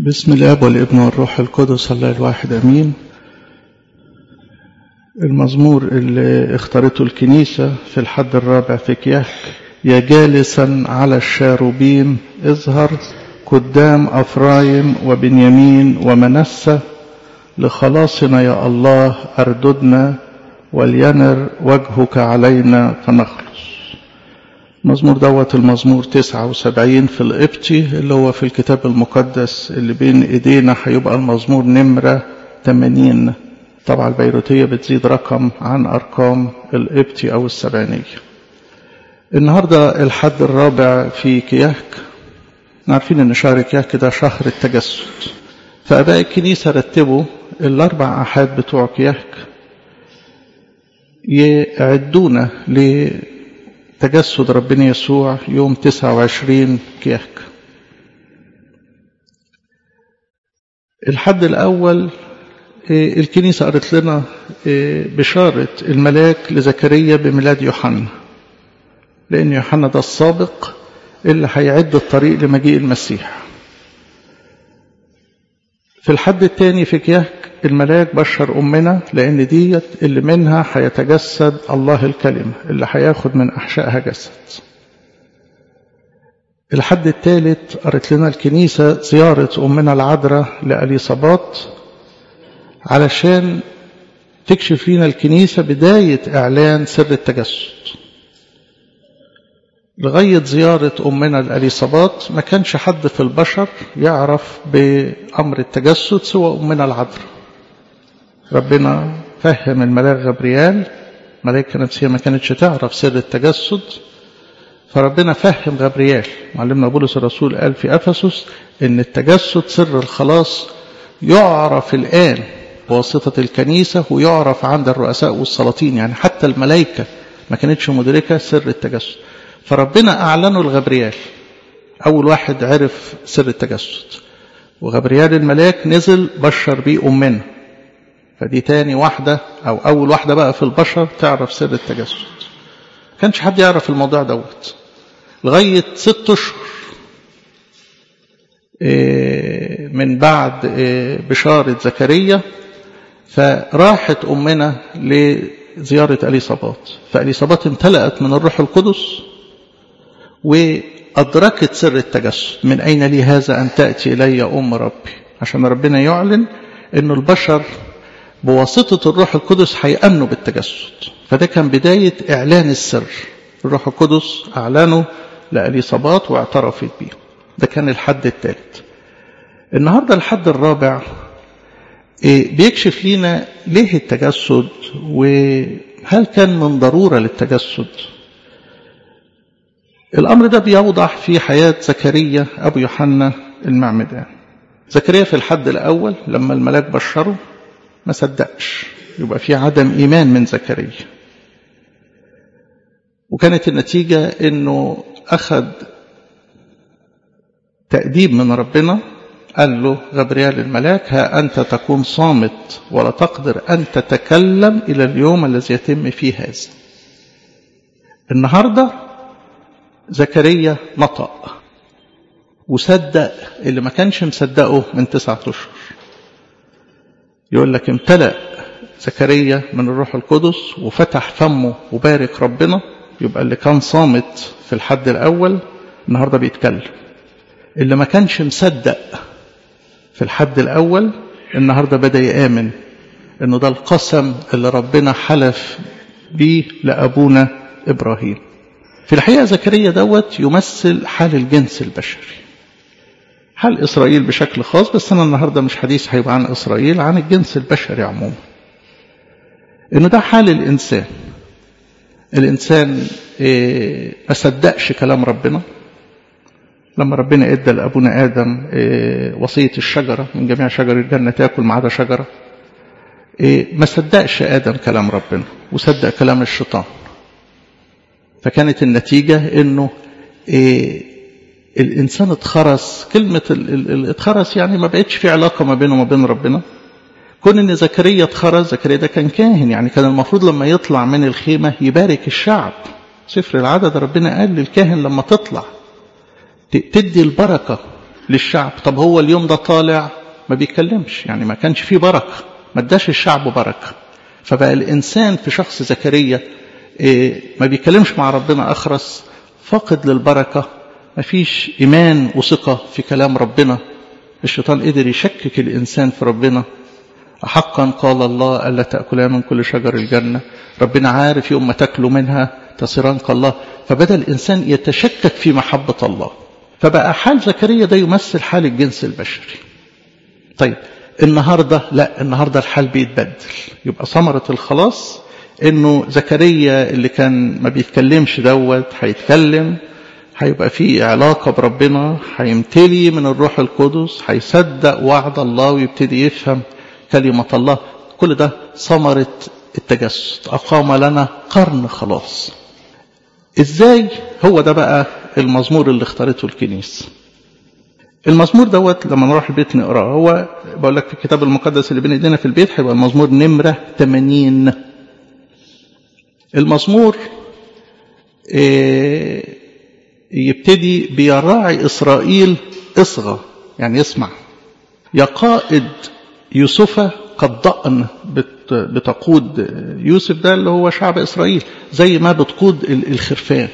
بسم الاب والابن والروح القدس الله الواحد امين المزمور اللي اختارته الكنيسة في الحد الرابع في كياك يا جالسا على الشاروبين اظهر قدام أفرايم وبنيامين ومنسة لخلاصنا يا الله أرددنا ولينر وجهك علينا فنخلص مزمور دوت المزمور 79 في القبطي اللي هو في الكتاب المقدس اللي بين ايدينا هيبقى المزمور نمرة 80 طبعا البيروتية بتزيد رقم عن أرقام القبطي أو السبعينية النهاردة الحد الرابع في كياك عارفين ان شهر كياك ده شهر التجسد فأباء الكنيسة رتبوا الأربع أحاد بتوع كياك يعدونا لتجسد ربنا يسوع يوم 29 كياك الحد الأول الكنيسة قالت لنا بشارة الملاك لزكريا بميلاد يوحنا لأن يوحنا ده السابق اللي هيعد الطريق لمجيء المسيح في الحد الثاني في كياك الملاك بشر أمنا لأن ديت اللي منها هيتجسد الله الكلمة اللي هياخد من أحشائها جسد الحد الثالث قالت لنا الكنيسة زيارة أمنا العذراء لأليصابات علشان تكشف لنا الكنيسة بداية إعلان سر التجسد لغاية زيارة أمنا الأليصابات ما كانش حد في البشر يعرف بأمر التجسد سوى أمنا العذراء ربنا فهم الملاك غبريال ملائكة نفسية ما كانتش تعرف سر التجسد فربنا فهم غبريال معلمنا بولس الرسول قال في أفسس إن التجسد سر الخلاص يعرف الآن بواسطة الكنيسة ويعرف عند الرؤساء والسلاطين يعني حتى الملائكة ما كانتش مدركة سر التجسد فربنا أعلنه لغبريال أول واحد عرف سر التجسد وغبريال الملاك نزل بشر بيه أمنا فدي تاني واحدة أو أول واحدة بقى في البشر تعرف سر التجسد كانش حد يعرف الموضوع دوت لغاية ست أشهر من بعد بشارة زكريا فراحت أمنا لزيارة أليصابات فأليصابات امتلأت من الروح القدس وأدركت سر التجسد من أين لي هذا أن تأتي إلي أم ربي عشان ربنا يعلن أن البشر بواسطة الروح القدس هيأمنوا بالتجسد فده كان بداية إعلان السر الروح القدس أعلنه لأليصابات واعترفت بيه ده كان الحد الثالث النهاردة الحد الرابع بيكشف لنا ليه التجسد وهل كان من ضرورة للتجسد الأمر ده بيوضح في حياة زكريا أبو يوحنا المعمدان زكريا في الحد الأول لما الملاك بشره ما صدقش يبقى في عدم إيمان من زكريا وكانت النتيجة أنه أخذ تأديب من ربنا قال له غبريال الملاك ها أنت تكون صامت ولا تقدر أن تتكلم إلى اليوم الذي يتم فيه هذا النهاردة زكريا نطق وصدق اللي ما كانش مصدقه من تسعة أشهر يقول لك امتلأ زكريا من الروح القدس وفتح فمه وبارك ربنا يبقى اللي كان صامت في الحد الأول النهاردة بيتكلم اللي ما كانش مصدق في الحد الأول النهاردة بدأ يآمن إنه ده القسم اللي ربنا حلف بيه لأبونا إبراهيم في الحقيقة زكريا دوت يمثل حال الجنس البشري حال إسرائيل بشكل خاص بس أنا النهاردة مش حديث هيبقى عن إسرائيل عن الجنس البشري عموما إنه ده حال الإنسان الإنسان إيه ما صدقش كلام ربنا لما ربنا ادى لابونا ادم إيه وصيه الشجره من جميع شجر الجنه تاكل ما عدا شجره إيه ما صدقش ادم كلام ربنا وصدق كلام الشيطان فكانت النتيجه انه إيه الانسان اتخرس كلمه اتخرس يعني ما بقتش في علاقه ما بينه وما بين ربنا كون ان زكريا اتخرس زكريا ده كان كاهن يعني كان المفروض لما يطلع من الخيمه يبارك الشعب سفر العدد ربنا قال للكاهن لما تطلع تدي البركة للشعب طب هو اليوم ده طالع ما بيتكلمش يعني ما كانش فيه بركة ما اداش الشعب بركة فبقى الإنسان في شخص زكريا ما بيتكلمش مع ربنا أخرس فاقد للبركة ما فيش إيمان وثقة في كلام ربنا الشيطان قدر يشكك الإنسان في ربنا حقا قال الله ألا تأكلا من كل شجر الجنة ربنا عارف يوم ما تاكلوا منها تصيران كالله فبدأ الإنسان يتشكك في محبة الله فبقى حال زكريا ده يمثل حال الجنس البشري طيب النهاردة لا النهاردة الحال بيتبدل يبقى ثمرة الخلاص انه زكريا اللي كان ما بيتكلمش دوت هيتكلم هيبقى فيه علاقة بربنا هيمتلي من الروح القدس هيصدق وعد الله ويبتدي يفهم كلمة الله كل ده ثمرة التجسد أقام لنا قرن خلاص إزاي هو ده بقى المزمور اللي اختارته الكنيسة المزمور دوت لما نروح البيت نقراه هو بقول لك في الكتاب المقدس اللي بين ايدينا في البيت هيبقى المزمور نمرة 80 المزمور يبتدي بيراعي إسرائيل اصغى يعني يسمع يا قائد يوسف قد ضأن بتقود يوسف ده اللي هو شعب إسرائيل زي ما بتقود الخرفان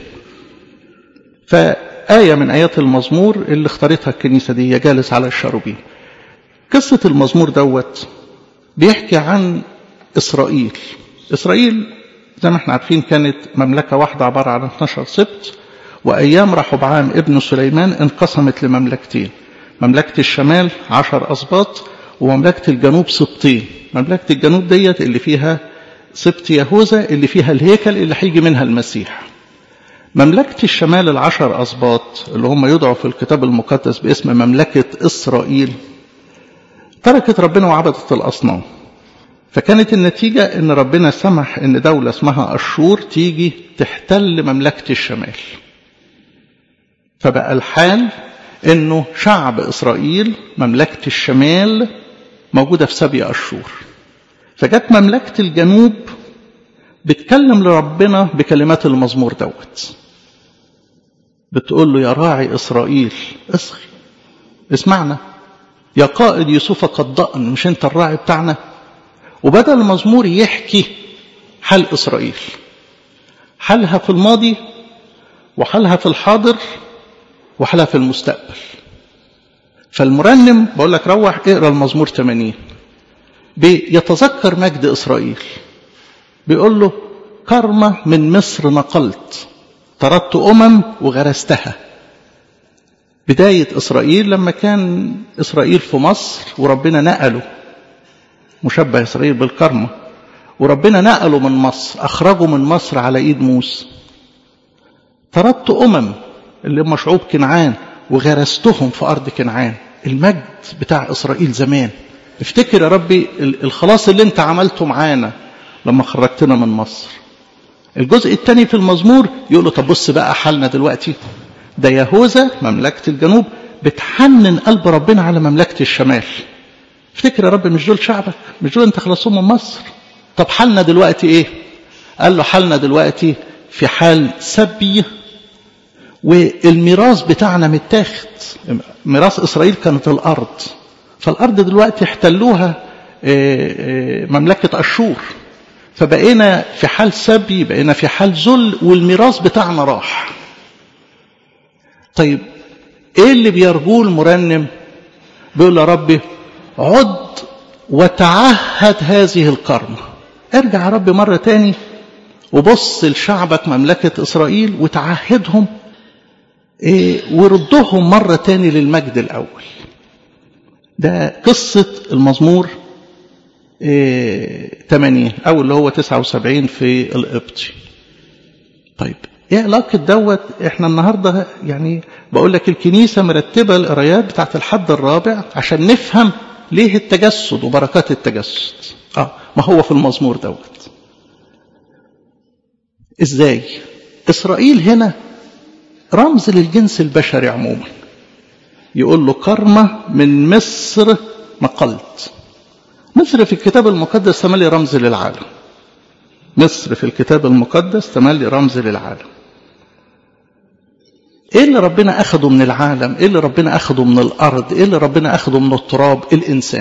فآية من آيات المزمور اللي اختارتها الكنيسة دي جالس على الشاروبين قصة المزمور دوت بيحكي عن إسرائيل إسرائيل زي ما احنا عارفين كانت مملكة واحدة عبارة عن 12 سبت وأيام رحبعام ابن سليمان انقسمت لمملكتين مملكة الشمال عشر أسباط ومملكة الجنوب سبطين مملكة الجنوب ديت اللي فيها سبط يهوذا اللي فيها الهيكل اللي هيجي منها المسيح مملكة الشمال العشر أسباط اللي هم يدعوا في الكتاب المقدس باسم مملكة إسرائيل تركت ربنا وعبدت الأصنام فكانت النتيجة ان ربنا سمح ان دولة اسمها أشور تيجي تحتل مملكة الشمال فبقى الحال انه شعب اسرائيل مملكة الشمال موجودة في سبي أشور فجت مملكة الجنوب بتكلم لربنا بكلمات المزمور دوت بتقول له يا راعي إسرائيل اصغي اسمعنا يا قائد يوسف قد ضأن مش انت الراعي بتاعنا وبدأ المزمور يحكي حال إسرائيل حالها في الماضي وحالها في الحاضر وحالها في المستقبل فالمرنم بقول لك روح اقرا المزمور 80 بيتذكر مجد إسرائيل بيقول له كرمة من مصر نقلت طردت أمم وغرستها بداية إسرائيل لما كان إسرائيل في مصر وربنا نقله مشبه إسرائيل بالكرمة وربنا نقله من مصر أخرجه من مصر على إيد موسى طردت أمم اللي هم شعوب كنعان وغرستهم في أرض كنعان المجد بتاع إسرائيل زمان افتكر يا ربي الخلاص اللي انت عملته معانا لما خرجتنا من مصر الجزء الثاني في المزمور يقول له طب بص بقى حالنا دلوقتي ده يهوذا مملكة الجنوب بتحنن قلب ربنا على مملكة الشمال افتكر يا رب مش دول شعبك مش دول انت خلصتهم من مصر طب حالنا دلوقتي ايه قال له حالنا دلوقتي في حال سبي والميراث بتاعنا متاخد ميراث اسرائيل كانت الارض فالارض دلوقتي احتلوها مملكه اشور فبقينا في حال سبي بقينا في حال ذل والميراث بتاعنا راح طيب ايه اللي بيرجوه المرنم بيقول يا ربي عد وتعهد هذه القرن ارجع يا رب مرة تاني وبص لشعبك مملكة إسرائيل وتعهدهم إيه وردهم مرة تاني للمجد الأول ده قصة المزمور إيه 80 أو اللي هو 79 في القبطي طيب ايه علاقة دوت احنا النهاردة يعني بقول لك الكنيسة مرتبة القرايات بتاعت الحد الرابع عشان نفهم ليه التجسد وبركات التجسد اه ما هو في المزمور دوت ازاي اسرائيل هنا رمز للجنس البشري عموما يقول له كرمة من مصر نقلت مصر في الكتاب المقدس تملي رمز للعالم مصر في الكتاب المقدس تملي رمز للعالم ايه اللي ربنا اخده من العالم ايه اللي ربنا اخده من الارض ايه اللي ربنا اخده من التراب الانسان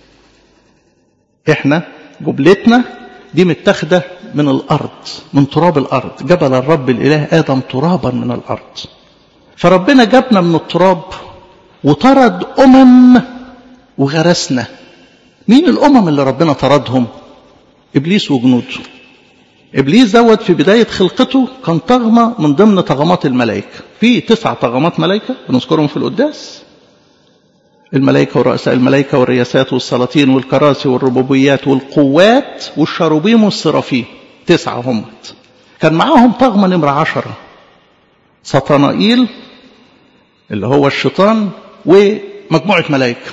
احنا جبلتنا دي متاخده من الارض من تراب الارض جبل الرب الاله ادم ترابا من الارض فربنا جابنا من التراب وطرد امم وغرسنا مين الامم اللي ربنا طردهم ابليس وجنوده ابليس زود في بدايه خلقته كان طغمه من ضمن طغمات الملائكه في تسع طغمات ملائكه بنذكرهم في القداس الملائكه ورؤساء الملائكه والرياسات والسلاطين والكراسي والربوبيات والقوات والشروبيم والسرافيم تسعه هم كان معاهم طغمه نمره عشره سطنائيل اللي هو الشيطان ومجموعه ملائكه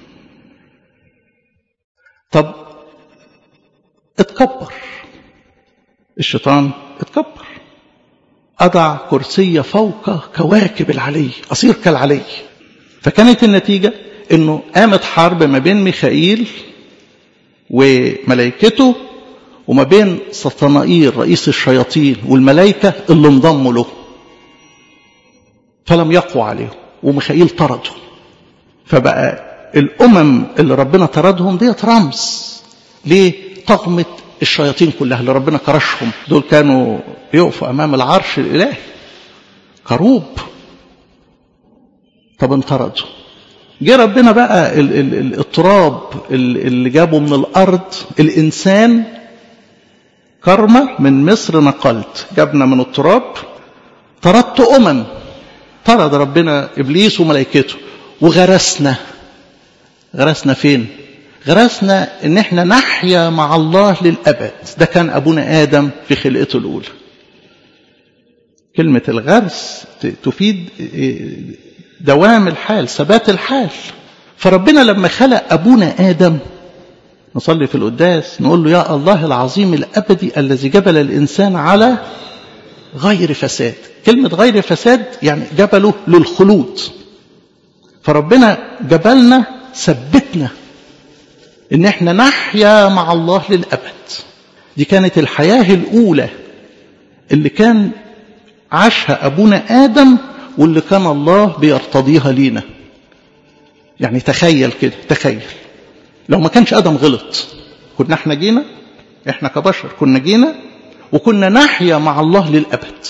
طب اتكبر الشيطان اتكبر أضع كرسي فوق كواكب العلي أصير كالعلي فكانت النتيجة أنه قامت حرب ما بين ميخائيل وملائكته وما بين سطنائيل رئيس الشياطين والملائكة اللي انضموا له فلم يقوا عليهم وميخائيل طرده فبقى الأمم اللي ربنا طردهم ديت رمز لطغمة الشياطين كلها اللي ربنا كرشهم دول كانوا يقفوا أمام العرش الإلهي كروب طب انطردوا جه ربنا بقى ال ال ال التراب اللي جابه من الأرض الإنسان كرمة من مصر نقلت جبنا من التراب طردت أمم طرد ربنا إبليس وملائكته وغرسنا غرسنا فين غرسنا ان احنا نحيا مع الله للابد ده كان ابونا ادم في خلقته الاولى كلمه الغرس تفيد دوام الحال ثبات الحال فربنا لما خلق ابونا ادم نصلي في القداس نقول له يا الله العظيم الابدي الذي جبل الانسان على غير فساد كلمه غير فساد يعني جبله للخلود فربنا جبلنا ثبتنا ان احنا نحيا مع الله للابد دي كانت الحياه الاولى اللي كان عاشها ابونا ادم واللي كان الله بيرتضيها لينا يعني تخيل كده تخيل لو ما كانش ادم غلط كنا احنا جينا احنا كبشر كنا جينا وكنا نحيا مع الله للابد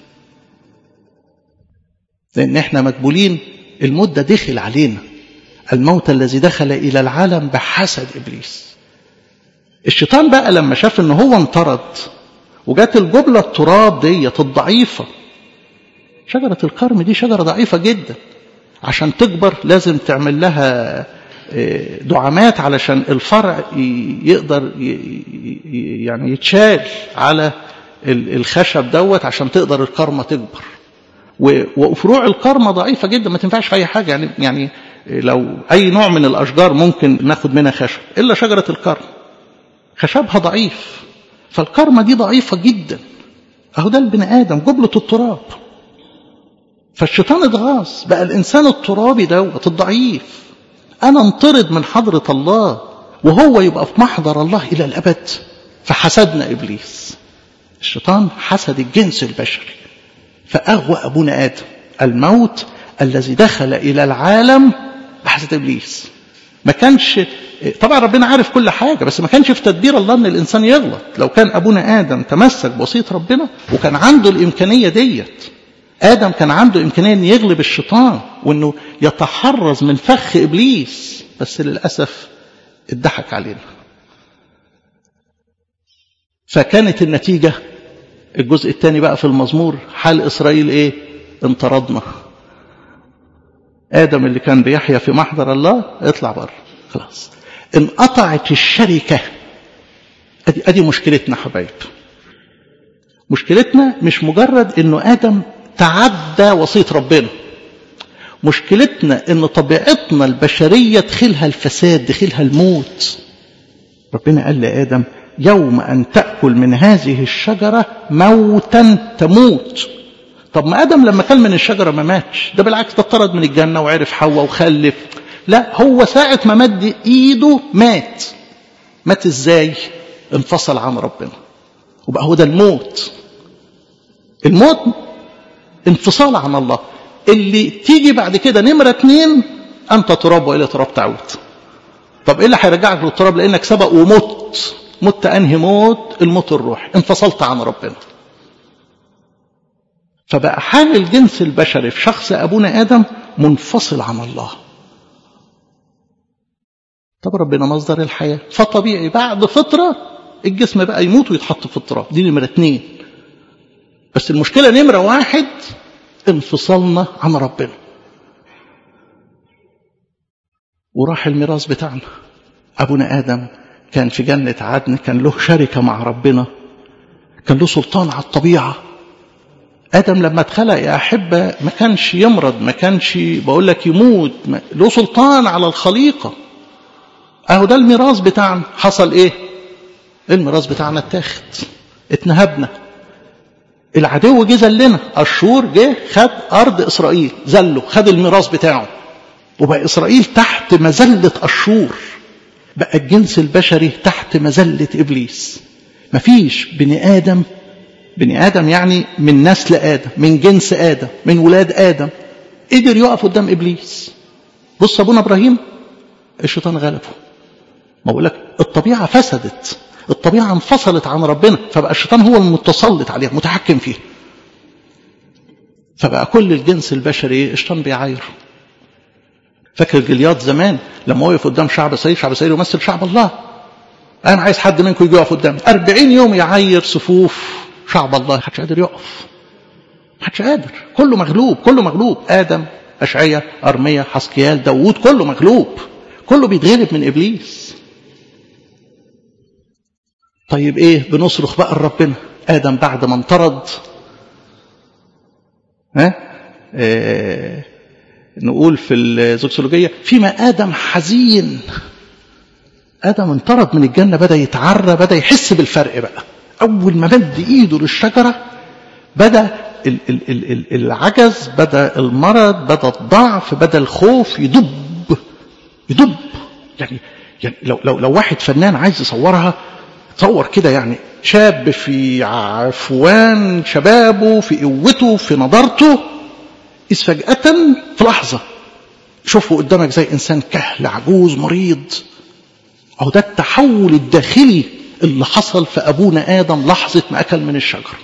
لان احنا مقبولين الموت ده دخل علينا الموت الذي دخل إلى العالم بحسد إبليس الشيطان بقى لما شاف ان هو انطرد وجات الجبلة التراب ديت الضعيفة شجرة الكرم دي شجرة ضعيفة جدا عشان تكبر لازم تعمل لها دعامات علشان الفرع يقدر يعني يتشال على الخشب دوت عشان تقدر الكرمة تكبر وفروع الكرمة ضعيفة جدا ما تنفعش في أي حاجة يعني يعني لو أي نوع من الأشجار ممكن ناخد منها خشب إلا شجرة الكرم خشبها ضعيف فالكرمة دي ضعيفة جدا أهو ده البني آدم جبلة التراب فالشيطان اتغاظ بقى الإنسان الترابي دوت الضعيف أنا انطرد من حضرة الله وهو يبقى في محضر الله إلى الأبد فحسدنا إبليس الشيطان حسد الجنس البشري فأغوى أبونا آدم الموت الذي دخل إلى العالم بحسد إبليس ما كانش طبعا ربنا عارف كل حاجة بس ما كانش في تدبير الله أن الإنسان يغلط لو كان أبونا آدم تمسك بوصية ربنا وكان عنده الإمكانية ديت آدم كان عنده إمكانية أن يغلب الشيطان وأنه يتحرز من فخ إبليس بس للأسف اتضحك علينا فكانت النتيجة الجزء الثاني بقى في المزمور حال إسرائيل إيه انطردنا آدم اللي كان بيحيا في محضر الله اطلع بره خلاص انقطعت الشركة أدي, أدي مشكلتنا حبايب مشكلتنا مش مجرد انه آدم تعدى وصية ربنا مشكلتنا ان طبيعتنا البشرية دخلها الفساد دخلها الموت ربنا قال لآدم يوم أن تأكل من هذه الشجرة موتا تموت طب ما آدم لما كل من الشجرة ما ماتش ده بالعكس ده طرد من الجنة وعرف حواء وخلف لا هو ساعة ما مد إيده مات مات إزاي انفصل عن ربنا وبقى هو ده الموت الموت انفصال عن الله اللي تيجي بعد كده نمرة اتنين أنت تراب وإلى تراب تعود طب إيه اللي هيرجعك للتراب لأنك سبق ومت مت أنهي موت الموت الروح انفصلت عن ربنا فبقى حال الجنس البشري في شخص أبونا آدم منفصل عن الله طب ربنا مصدر الحياة فطبيعي بعد فترة الجسم بقى يموت ويتحط في التراب دي نمرة اتنين بس المشكلة نمرة واحد انفصلنا عن ربنا وراح الميراث بتاعنا أبونا آدم كان في جنة عدن كان له شركة مع ربنا كان له سلطان على الطبيعة آدم لما اتخلق يا أحبة ما كانش يمرض ما كانش بقول لك يموت له سلطان على الخليقة أهو ده الميراث بتاعنا حصل إيه الميراث بتاعنا اتاخد اتنهبنا العدو جه زلنا الشور جه خد أرض إسرائيل زله خد الميراث بتاعه وبقى إسرائيل تحت مذلة أشور بقى الجنس البشري تحت مذلة إبليس مفيش بني آدم بني آدم يعني من نسل آدم من جنس آدم من ولاد آدم قدر يقف قدام إبليس بص أبونا إبراهيم الشيطان غلبه ما بقول لك الطبيعة فسدت الطبيعة انفصلت عن ربنا فبقى الشيطان هو المتسلط عليها متحكم فيها فبقى كل الجنس البشري الشيطان بيعايره فاكر جلياد زمان لما وقف قدام شعب اسرائيل شعب اسرائيل يمثل شعب الله انا عايز حد منكم يجي يقف قدامي 40 يوم يعاير صفوف شعب الله محدش قادر يقف محدش قادر كله مغلوب كله مغلوب ادم اشعيا ارميا حسكيال داوود كله مغلوب كله بيتغلب من ابليس طيب ايه بنصرخ بقى لربنا ادم بعد ما انطرد ها إيه نقول في الزوكسولوجيه فيما ادم حزين ادم انطرد من الجنه بدا يتعرى بدا يحس بالفرق بقى اول ما مد ايده للشجره بدا العجز بدا المرض بدا الضعف بدا الخوف يدب يدب يعني يعني لو لو لو واحد فنان عايز يصورها تصور كده يعني شاب في عفوان شبابه في قوته في نضارته إذ فجأة في لحظة شوفه قدامك زي إنسان كهل عجوز مريض أو ده التحول الداخلي اللي حصل في أبونا آدم لحظة ما أكل من الشجرة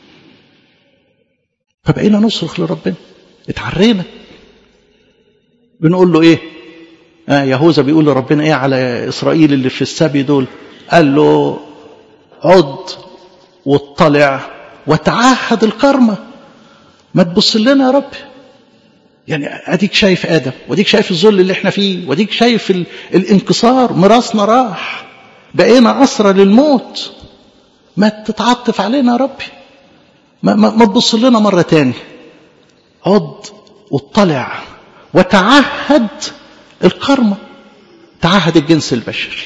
فبقينا نصرخ لربنا اتعرينا بنقول له ايه آه يهوذا بيقول لربنا ايه على اسرائيل اللي في السبي دول قال له عد واطلع وتعهد الكرمة ما تبص لنا يا رب يعني اديك شايف ادم واديك شايف الذل اللي احنا فيه واديك شايف ال... الانكسار ميراثنا راح بقينا اسرى للموت ما تتعطف علينا يا ربي ما, ما, ما تبص لنا مرة تاني عد واطلع وتعهد الكرمة تعهد الجنس البشري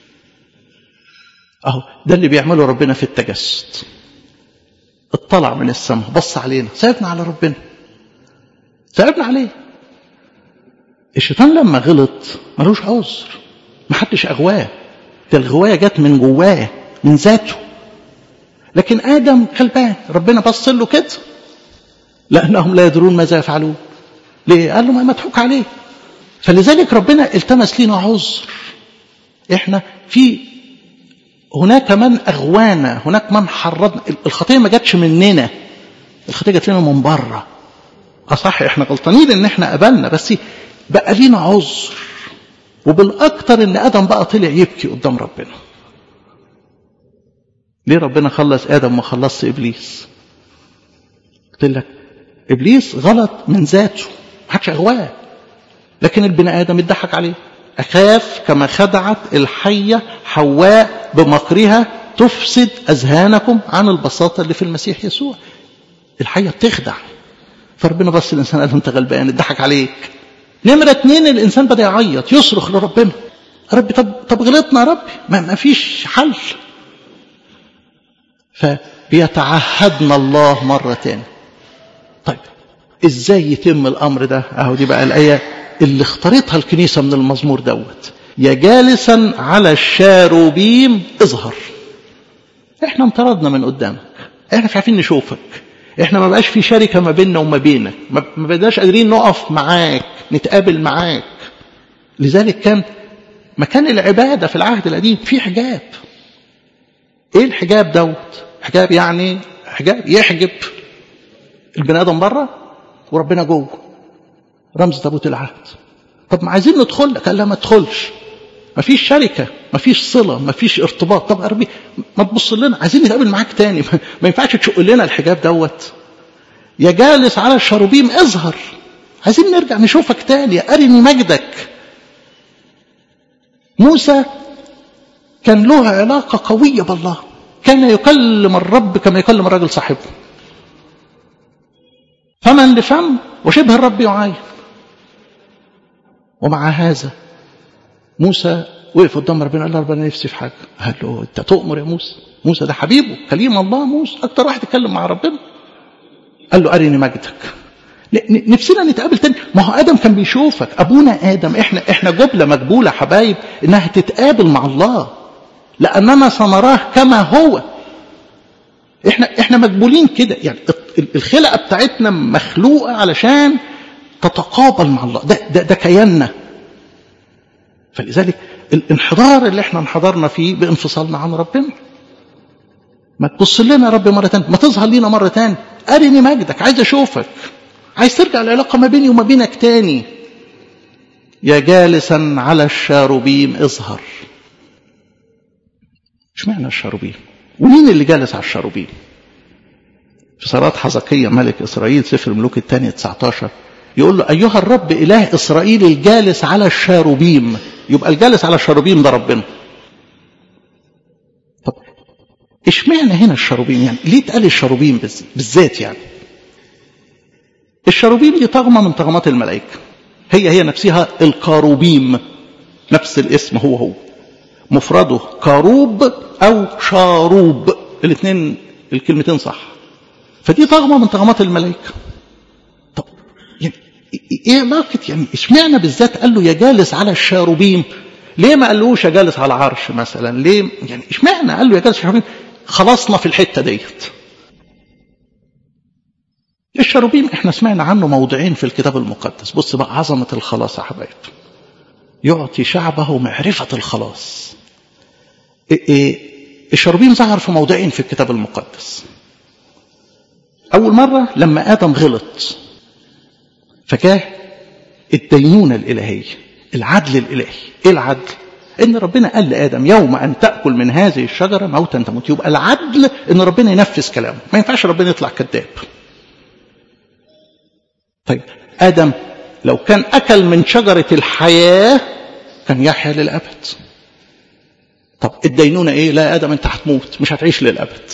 اهو ده اللي بيعمله ربنا في التجسد اطلع من السماء بص علينا سايبنا على ربنا سايبنا عليه الشيطان لما غلط ملوش عذر محدش اغواه ده الغوايه جت من جواه من ذاته لكن ادم غلبان ربنا بص له كده لانهم لا يدرون ماذا يفعلون ليه قال له ما مضحوك عليه فلذلك ربنا التمس لنا عذر احنا في هناك من اغوانا هناك من حرضنا الخطيه ما جاتش مننا الخطيه جات لنا من بره اصح احنا غلطانين ان احنا قبلنا بس بقى لينا عذر وبالاكثر ان ادم بقى طلع يبكي قدام ربنا ليه ربنا خلص ادم وما خلصش ابليس قلت لك ابليس غلط من ذاته ما حدش اغواه لكن البني ادم اتضحك عليه اخاف كما خدعت الحيه حواء بمكرها تفسد اذهانكم عن البساطه اللي في المسيح يسوع الحيه بتخدع فربنا بص الانسان قال له انت غلبان اتضحك عليك نمرة اتنين الانسان بدا يعيط يصرخ لربنا ربي طب طب غلطنا يا ربي ما, ما فيش حل فبيتعهدنا الله مرة تاني طيب ازاي يتم الامر ده اهو دي بقى الايه اللي اختارتها الكنيسه من المزمور دوت يا جالسا على الشاروبيم اظهر احنا انطردنا من قدامك احنا مش عارفين نشوفك احنا ما بقاش في شركة ما بيننا وما بينك ما بقناش قادرين نقف معاك نتقابل معاك لذلك كان مكان العبادة في العهد القديم في حجاب ايه الحجاب دوت حجاب يعني حجاب يحجب البني ادم بره وربنا جوه رمز تابوت العهد طب ما عايزين ندخل لك قال لا ما تدخلش ما فيش شركة ما فيش صلة ما فيش ارتباط طب أربي ما تبص لنا عايزين نتقابل معاك تاني ما ينفعش تشق لنا الحجاب دوت يا جالس على الشروبيم اظهر عايزين نرجع نشوفك تاني أرني مجدك موسى كان له علاقة قوية بالله كان يكلم الرب كما يكلم الرجل صاحبه فمن لفم وشبه الرب يعاين ومع هذا موسى وقف قدام ربنا قال له ربنا نفسي في حاجه قال له انت تؤمر يا موسى موسى ده حبيبه كليم الله موسى اكتر واحد يتكلم مع ربنا قال له ارني مجدك نفسنا نتقابل تاني ما هو ادم كان بيشوفك ابونا ادم احنا احنا جبله مجبوله حبايب انها تتقابل مع الله لاننا سنراه كما هو احنا احنا مجبولين كده يعني الخلقه بتاعتنا مخلوقه علشان تتقابل مع الله ده ده, ده كياننا فلذلك الانحدار اللي احنا انحدرنا فيه بانفصالنا عن ربنا ما تبص لنا يا رب مرة تانية ما تظهر لينا مرة تانية أرني مجدك عايز أشوفك عايز ترجع العلاقة ما بيني وما بينك تاني يا جالسا على الشاروبيم اظهر اشمعنى الشاروبيم ومين اللي جالس على الشاروبيم في صلاة حزقية ملك إسرائيل سفر الملوك الثاني 19 يقول له أيها الرب إله إسرائيل الجالس على الشاروبيم يبقى الجالس على الشاروبيم ده ربنا طب اشمعنى هنا الشاروبيم يعني ليه اتقال الشاروبيم بالذات يعني الشاروبيم دي طغمة من طغمات الملائكة هي هي نفسها الكاروبيم نفس الاسم هو هو مفرده كاروب أو شاروب الاثنين الكلمتين صح فدي طغمة من طغمات الملائكة طب يعني ايه علاقة يعني اشمعنى بالذات قال له يا جالس على الشاروبيم ليه ما قالوش يا جالس على العرش مثلا ليه يعني اشمعنى قال له يا جالس على الشاروبيم خلصنا في الحتة ديت الشاروبيم احنا سمعنا عنه موضعين في الكتاب المقدس بص بقى عظمة الخلاص يا حبايب يعطي شعبه معرفة الخلاص إيه إيه الشاروبيم ظهر في موضعين في الكتاب المقدس أول مرة لما آدم غلط فجاء الدينونة الإلهية العدل الإلهي إيه العدل؟ إن ربنا قال لآدم يوم أن تأكل من هذه الشجرة موتا تموت يبقى العدل إن ربنا ينفذ كلامه ما ينفعش ربنا يطلع كذاب طيب آدم لو كان أكل من شجرة الحياة كان يحيا للأبد طب الدينونة إيه لا آدم أنت هتموت مش هتعيش للأبد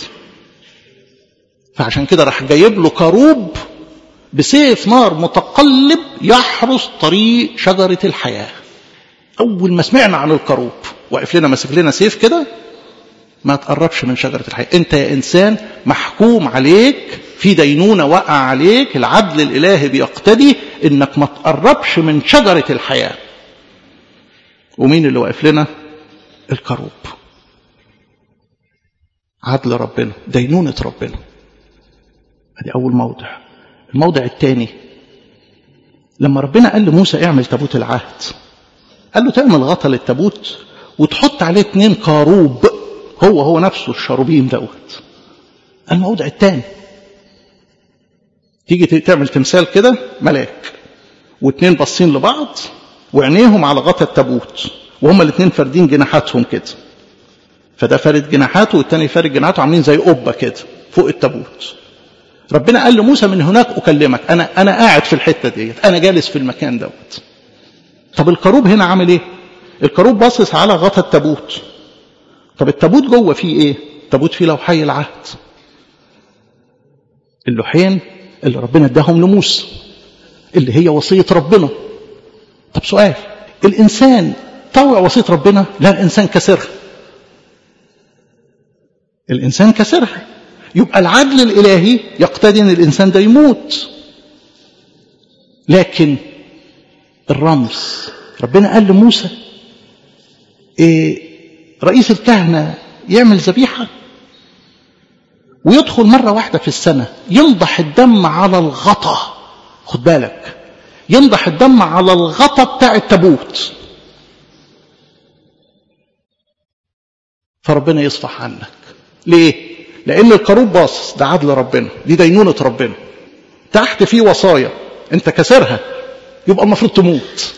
فعشان كده راح جايب له كروب بسيف نار متقلب يحرس طريق شجرة الحياة أول ما سمعنا عن الكروب واقف لنا ماسك لنا سيف كده ما تقربش من شجرة الحياة أنت يا إنسان محكوم عليك في دينونة وقع عليك العدل الإلهي بيقتدي إنك ما تقربش من شجرة الحياة ومين اللي واقف لنا الكروب عدل ربنا دينونة ربنا ادي أول موضع الموضع الثاني لما ربنا قال لموسى اعمل تابوت العهد قال له تعمل غطا للتابوت وتحط عليه اتنين كاروب هو هو نفسه الشاروبيم دوت الموضع الثاني تيجي تعمل تمثال كده ملاك واتنين باصين لبعض وعينيهم على غطا التابوت وهما الاتنين فاردين جناحاتهم كده فده فارد جناحاته والتاني فارد جناحاته عاملين زي قبه كده فوق التابوت ربنا قال لموسى من هناك اكلمك انا انا قاعد في الحته ديت انا جالس في المكان دوت طب الكروب هنا عامل ايه الكروب باصص على غطا التابوت طب التابوت جوه فيه ايه التابوت فيه لوحي العهد اللوحين اللي ربنا اداهم لموسى اللي هي وصيه ربنا طب سؤال الانسان طوع وصيه ربنا لا الانسان كسرها الانسان كسرها يبقى العدل الالهي يقتضي ان الانسان ده يموت لكن الرمز ربنا قال لموسى إيه رئيس الكهنه يعمل ذبيحه ويدخل مرة واحدة في السنة ينضح الدم على الغطا خد بالك ينضح الدم على الغطا بتاع التابوت فربنا يصفح عنك ليه لان القاروب باصص ده عدل ربنا دي دينونة ربنا تحت فيه وصايا انت كسرها يبقى المفروض تموت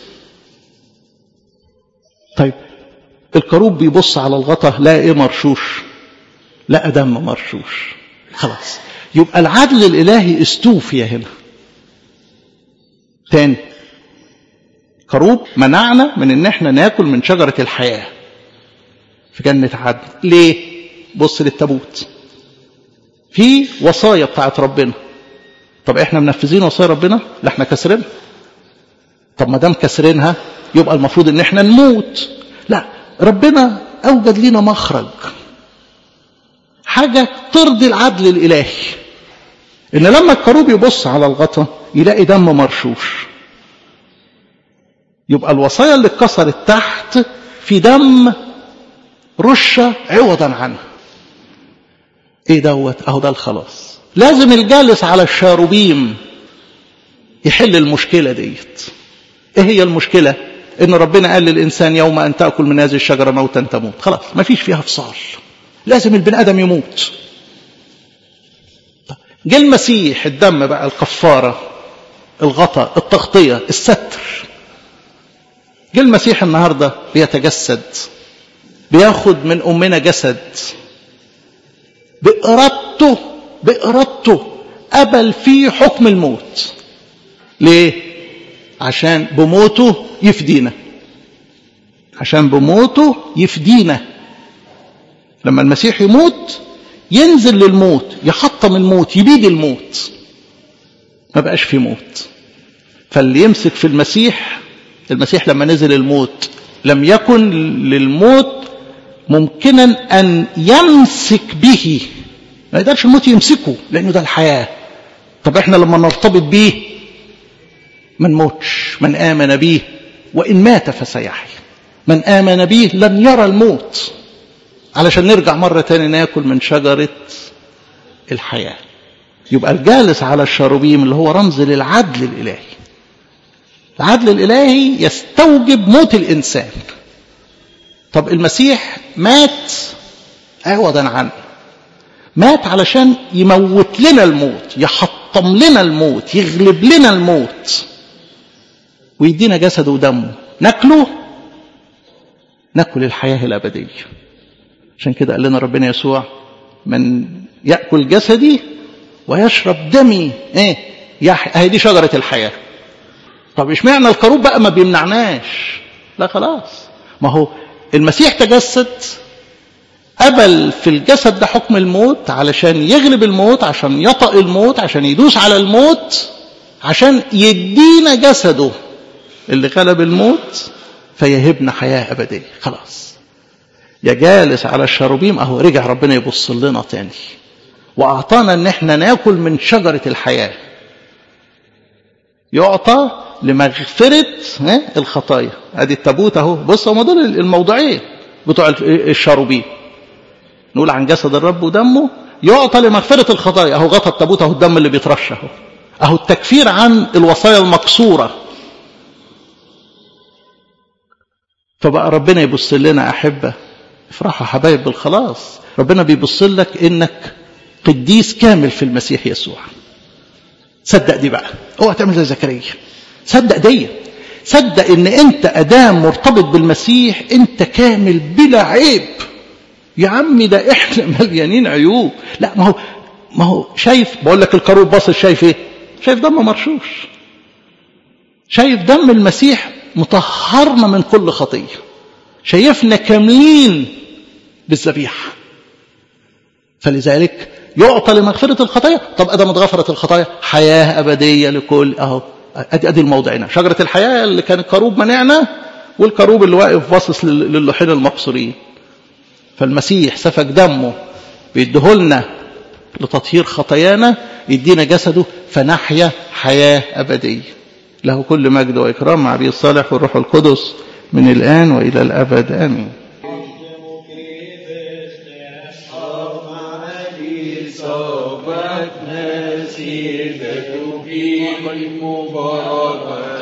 طيب الكروب بيبص على الغطا لا ايه مرشوش لا دم مرشوش خلاص يبقى العدل الالهي استوفي هنا تاني كروب منعنا من ان احنا ناكل من شجرة الحياة في جنة عدن ليه بص للتابوت في وصايا بتاعت ربنا طب احنا منفذين وصايا ربنا لا احنا كسرينها طب ما دام كسرينها يبقى المفروض ان احنا نموت لا ربنا اوجد لنا مخرج حاجه ترضي العدل الالهي ان لما الكروب يبص على الغطا يلاقي دم مرشوش يبقى الوصايا اللي اتكسرت تحت في دم رشه عوضا عنها ايه دوت اهو ده الخلاص لازم الجالس على الشاروبيم يحل المشكله ديت ايه هي المشكله ان ربنا قال للانسان يوم ان تاكل من هذه الشجره موتا تموت خلاص ما فيش فيها فصال لازم البني ادم يموت جه المسيح الدم بقى الكفاره الغطاء التغطيه الستر جه المسيح النهارده بيتجسد بياخد من امنا جسد بارادته بارادته قبل فيه حكم الموت ليه عشان بموته يفدينا عشان بموته يفدينا لما المسيح يموت ينزل للموت يحطم الموت يبيد الموت ما بقاش في موت فاللي يمسك في المسيح المسيح لما نزل الموت لم يكن للموت ممكنا ان يمسك به ما يقدرش الموت يمسكه لانه ده الحياه طب احنا لما نرتبط بيه ما نموتش من آمن به وإن مات فسيحيا من آمن به لن يرى الموت علشان نرجع مرة تاني ناكل من شجرة الحياة يبقى الجالس على الشاروبيم اللي هو رمز للعدل الإلهي العدل الإلهي يستوجب موت الإنسان طب المسيح مات عوضا عنه مات علشان يموت لنا الموت يحطم لنا الموت يغلب لنا الموت ويدينا جسده ودمه ناكله ناكل الحياة الأبدية عشان كده قال لنا ربنا يسوع من يأكل جسدي ويشرب دمي ايه يح... هي دي شجرة الحياة طب اشمعنى الكروب بقى ما بيمنعناش لا خلاص ما هو المسيح تجسد قبل في الجسد ده حكم الموت علشان يغلب الموت عشان يطأ الموت عشان يدوس على الموت عشان يدينا جسده اللي غلب الموت فيهبنا حياة أبدية خلاص يا جالس على الشاروبيم أهو رجع ربنا يبص لنا تاني وأعطانا إن احنا ناكل من شجرة الحياة يعطى لمغفرة الخطايا ادي التابوت اهو بص هم دول الموضوعين بتوع الشاروبيم نقول عن جسد الرب ودمه يعطى لمغفرة الخطايا اهو غطى التابوت اهو الدم اللي بيترش اهو اهو التكفير عن الوصايا المكسورة فبقى ربنا يبص لنا أحبة افرحوا حبايب بالخلاص ربنا بيبص لك إنك قديس كامل في المسيح يسوع صدق دي بقى اوعى تعمل زي زكريا صدق دي صدق ان انت ادام مرتبط بالمسيح انت كامل بلا عيب يا عمي ده احنا مليانين عيوب لا ما هو ما هو شايف بقول لك الكروب باصص شايف ايه شايف دم مرشوش شايف دم المسيح مطهرنا من كل خطيه شايفنا كاملين بالذبيحه فلذلك يعطى لمغفرة الخطايا طب أدم اتغفرت الخطايا حياة أبدية لكل أهو أدي أدي الموضع هنا شجرة الحياة اللي كان الكروب منعنا والكروب اللي واقف باصص للوحين المقصورين فالمسيح سفك دمه بيديهولنا لتطهير خطايانا يدينا جسده فنحيا حياة أبدية له كل مجد وإكرام مع أبي الصالح والروح القدس من الآن وإلى الأبد آمين صابت نسيدة في المباركة